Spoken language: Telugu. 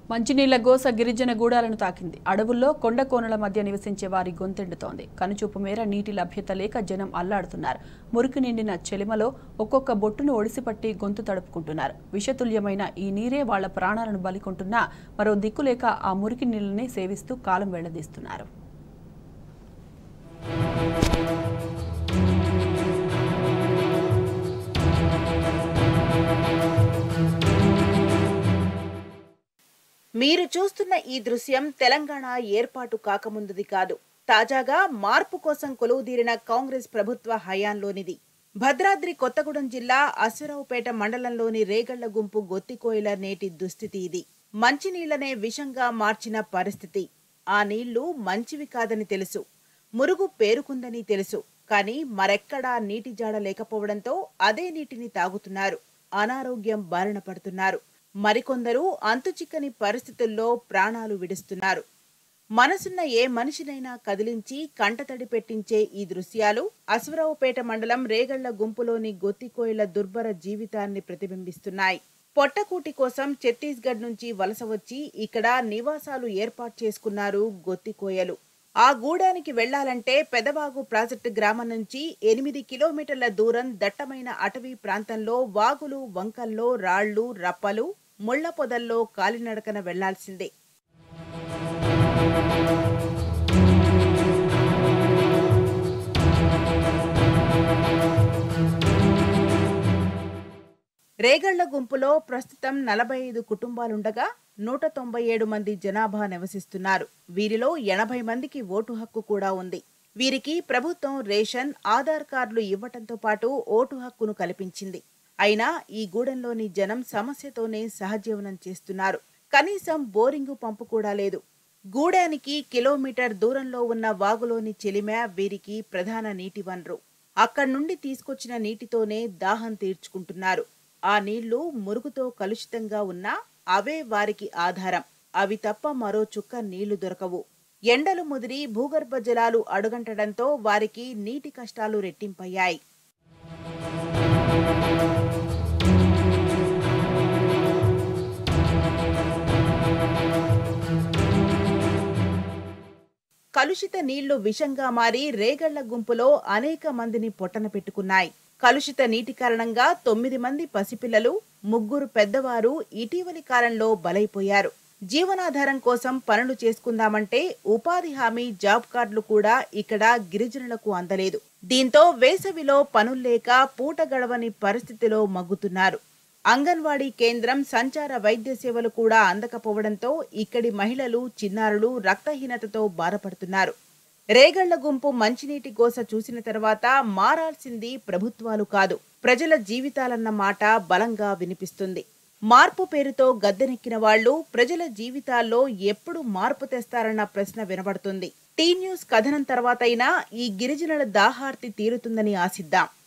మంచినీళ్ల గోస గిరిజన గూడాలను తాకింది అడవుల్లో కొండ కోనల మధ్య నివసించే వారి గొంతెండుతోంది కనుచూపు మేర నీటి లభ్యత లేక జనం అల్లాడుతున్నారు మురికి నిండిన చెలిమలో ఒక్కొక్క బొట్టును ఒడిసిపట్టి గొంతు తడుపుకుంటున్నారు విషతుల్యమైన ఈ నీరే వాళ్ల ప్రాణాలను బలికొంటున్నా మరో దిక్కులేక ఆ మురికి నీళ్ళని సేవిస్తూ కాలం వెళ్లదీస్తున్నారు మీరు చూస్తున్న ఈ దృశ్యం తెలంగాణ ఏర్పాటు కాకముందుది కాదు తాజాగా మార్పు కోసం కొలువుదీరిన కాంగ్రెస్ ప్రభుత్వ హయాంలోనిది భద్రాద్రి కొత్తగూడెం జిల్లా అశ్వరావుపేట మండలంలోని రేగళ్ల గుంపు గొత్తికోయిల నేటి దుస్థితి ఇది మంచినీళ్లనే విషంగా మార్చిన పరిస్థితి ఆ నీళ్లు మంచివి కాదని తెలుసు మురుగు పేరుకుందని తెలుసు కానీ మరెక్కడా నీటి జాడ లేకపోవడంతో అదే నీటిని తాగుతున్నారు అనారోగ్యం బారిన పడుతున్నారు మరికొందరు అంతుచిక్కని పరిస్థితుల్లో ప్రాణాలు విడుస్తున్నారు మనసున్న ఏ మనిషినైనా కదిలించి కంటతడి పెట్టించే ఈ దృశ్యాలు అశ్వరావుపేట మండలం రేగళ్ల గుంపులోని గొత్తికోయిల దుర్భర జీవితాన్ని ప్రతిబింబిస్తున్నాయి పొట్టకూటి కోసం ఛత్తీస్గఢ్ నుంచి వలస వచ్చి ఇక్కడ నివాసాలు ఏర్పాటు చేసుకున్నారు గొత్తికోయలు ఆ గూడానికి వెళ్లాలంటే పెదవాగు ప్రాజెక్టు గ్రామం నుంచి ఎనిమిది కిలోమీటర్ల దూరం దట్టమైన అటవీ ప్రాంతంలో వాగులు వంకల్లో రాళ్లు రప్పలు ముళ్ల పొదల్లో కాలినడకన వెళ్లాల్సిందే రేగళ్ల గుంపులో ప్రస్తుతం నలభై ఐదు కుటుంబాలుండగా నూట తొంభై ఏడు మంది జనాభా నివసిస్తున్నారు వీరిలో ఎనభై మందికి ఓటు హక్కు కూడా ఉంది వీరికి ప్రభుత్వం రేషన్ ఆధార్ కార్డులు ఇవ్వటంతో పాటు ఓటు హక్కును కల్పించింది అయినా ఈ గూడెంలోని జనం సమస్యతోనే సహజీవనం చేస్తున్నారు కనీసం బోరింగు పంపు కూడా లేదు గూడానికి కిలోమీటర్ దూరంలో ఉన్న వాగులోని చెలిమ వీరికి ప్రధాన నీటి వనరు అక్కడి నుండి తీసుకొచ్చిన నీటితోనే దాహం తీర్చుకుంటున్నారు ఆ నీళ్లు మురుగుతో కలుషితంగా ఉన్నా అవే వారికి ఆధారం అవి తప్ప మరో చుక్క నీళ్లు దొరకవు ఎండలు ముదిరి భూగర్భ జలాలు అడుగంటడంతో వారికి నీటి కష్టాలు రెట్టింపయ్యాయి కలుషిత నీళ్లు విషంగా మారి రేగళ్ల గుంపులో అనేక మందిని పొట్టన పెట్టుకున్నాయి కలుషిత నీటి కారణంగా తొమ్మిది మంది పసిపిల్లలు ముగ్గురు పెద్దవారు ఇటీవలి కాలంలో బలైపోయారు జీవనాధారం కోసం పనులు చేసుకుందామంటే ఉపాధి హామీ జాబ్ కార్డులు కూడా ఇక్కడ గిరిజనులకు అందలేదు దీంతో వేసవిలో పనుల్లేక పూట గడవని పరిస్థితిలో మగ్గుతున్నారు అంగన్వాడీ కేంద్రం సంచార వైద్య సేవలు కూడా అందకపోవడంతో ఇక్కడి మహిళలు చిన్నారులు రక్తహీనతతో బాధపడుతున్నారు రేగళ్ల గుంపు మంచినీటి గోస చూసిన తర్వాత మారాల్సింది ప్రభుత్వాలు కాదు ప్రజల జీవితాలన్న మాట బలంగా వినిపిస్తుంది మార్పు పేరుతో గద్దెనెక్కిన వాళ్లు ప్రజల జీవితాల్లో ఎప్పుడు మార్పు తెస్తారన్న ప్రశ్న వినబడుతుంది టీ న్యూస్ కథనం తర్వాతైనా ఈ గిరిజనుల దాహార్తి తీరుతుందని ఆశిద్దాం